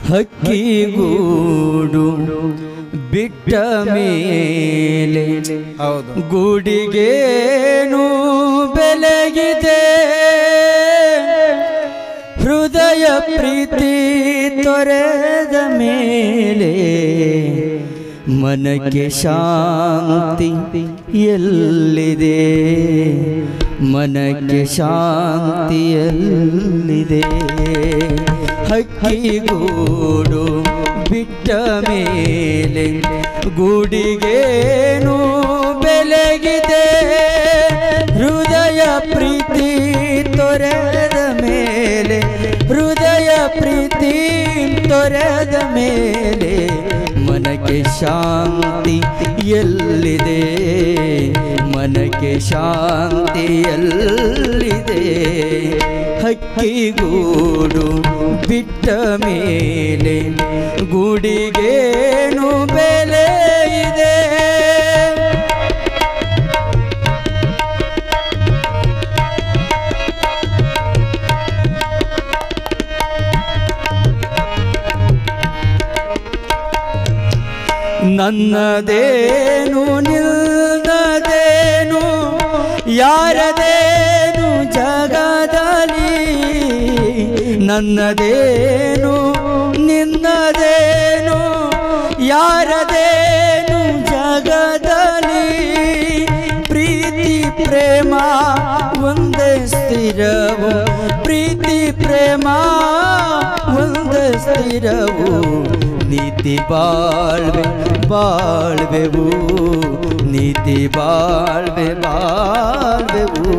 ಹಕ್ಕಿಗೂಡು ಬಿಟ್ಟ ಮೇಲೆ ಹೌದು ಗೂಡಿಗೇನು ಬೆಲಗಿದೆ ಹೃದಯ ಪ್ರೀತಿ ತೊರೆದ ಮೇಲೆ ಮನಕ್ಕೆ ಶಾಂತಿ ಎಲ್ಲಿದೆ ಮನಕ್ಕೆ ಶಾಂತಿ ಎಲ್ಲಿದೆ ಹಕ್ಕಿಗೂಡು ಬಿಟ್ಟ ಮೇಲೆ ಗೂಡಿಗೇನು ಬೆಲಗಿದೆ ಹೃದಯ ಪ್ರೀತಿ ತೊರೆದ ಮೇಲೆ ಹೃದಯ ಪ್ರೀತಿ ತೊರೆದ ಮೇಲೆ ಮನಕ್ಕೆ ಶಾಂತಿ ಎಲ್ಲಿದೆ ಮನಕ್ಕೆ ಶಾಂತಿ ಎಲ್ಲಿದೆ ಹಕ್ಕಿಗೂಡು ಬಿಟ್ಟ ಮೇಲೆ ಗೂಡಿಗೇನು ಬೆಲೆ ಇದೆ ನನ್ನದೇನು ನಿಲ್ಲದೇನು ಯಾರದೇನು ಜಗದಲ್ಲಿ ನನ್ನದೇನು ನಿನ್ನದೇನು ಯಾರದೇನು ಜಗದಲ್ಲಿ ಪ್ರೀತಿ ಪ್ರೇಮ ಒಂದೇ ಸ್ಥಿರವು ಪ್ರೀತಿ ಪ್ರೇಮ ಒಂದೇ ಸ್ಥಿರವು ನೀತಿ ಬಾಳ್ವೆ ಬಾಳ್ವೆವು ನೀತಿ ಬಾಳ್ವೆ ಬಾಳ್ವೆವು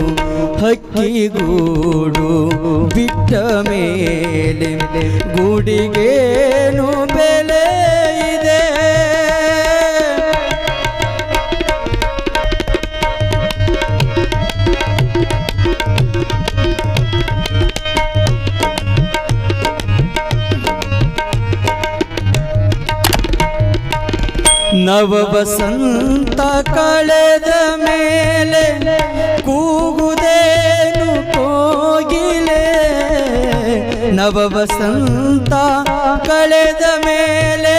ಹಕ್ಕಿಗೂಡು ಬಿಟ್ಟ ಮೇಲೆ ಗೂಡಿಗೇನು ಬೆಲೆ ಇದೆ ನವ ವಸಂತ ಕಳೆದ ಮೇಲೆ ಕೂಗುದೇನು ಕೋಗಿಲೆ ನವ ವಸಂತ ಕಳೆದ ಮೇಲೆ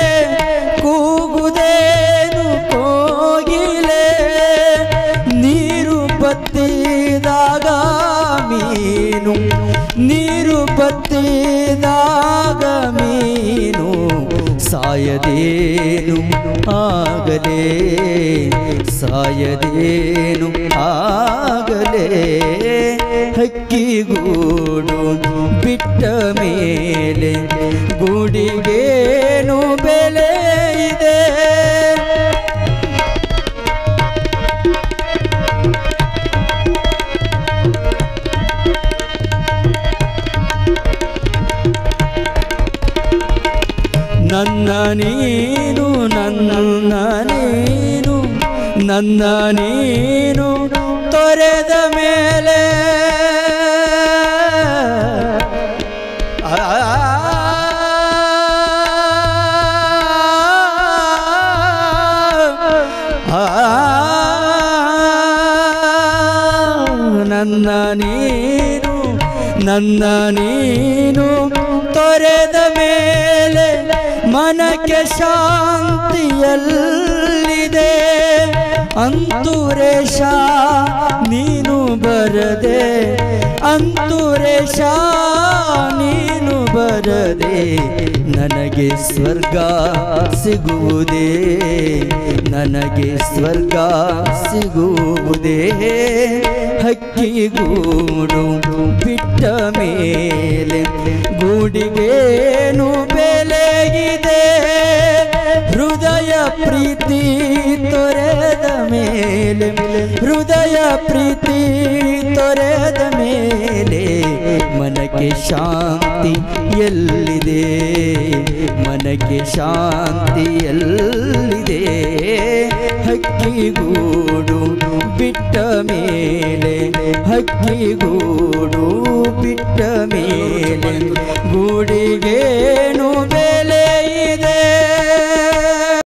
ಕೂಗುದೇನು ಕೋಗಿಲೆ ನೀರು ಬತ್ತಿದಾಗ ಮೀನು ನೀರು ಬತ್ತಿದಾಗ ಮೀನು ಸಾಯದೇನು ಆಗಲೇ ಸಾಯದೇನು ಆಗಲೇ ಹಕ್ಕಿಗೂಡು ಬಿಟ್ಟ ಮೇಲೆ ಗೂಡಿಗೇನು ಬೆಲೆ ಇದೆ ನನ್ನ ನೀನು ನನ್ನ ನೀನು ನನ್ನ ನೀನು ತೊರೆದ ಮೇಲೆ ಆ, ಆ, ನನ್ನ ನೀನು ನನ್ನ ನೀನು ತೊರೆದ ಮೇಲೆ ಮನಕ್ಕೆ ಶಾಂತಿಯಲ್ಲಿದೆ ಅಂತುರೇಶ ನೀನು ಬರದೆ ಅಂತುರೇಶ ನೀನು ಬರದೆ ನನಗೆ ಸ್ವರ್ಗ ಸಿಗುವುದೇ ನನಗೆ ಸ್ವರ್ಗ ಸಿಗುವುದೇ ಹಕ್ಕಿಗೂಡು ಬಿಟ್ಟ ಮೇಲೆ ಗೂಡಿಗೇನು ಬೆಲೆಗಿದೆ ಹೃದಯ ಪ್ರೀತಿ ತೊರೆದ ಮೇಲೆ ಹೃದಯ ಪ್ರೀತಿ ತೊರೆದ ಮೇಲೆ ಮನಕ್ಕೆ ಶಾಂತಿ ಎಲ್ಲಿದೆ ಮನಕ್ಕೆ ಶಾಂತಿ ಎಲ್ಲಿದೆ ಹಕ್ಕಿಗೂಡು ಬಿಟ್ಟ ಮೇಲೆ ಹಕ್ಕಿಗೂಡು ಬಿಟ್ಟ ಮೇಲೆ ಗೂಡಿಗೇನು ಬೇ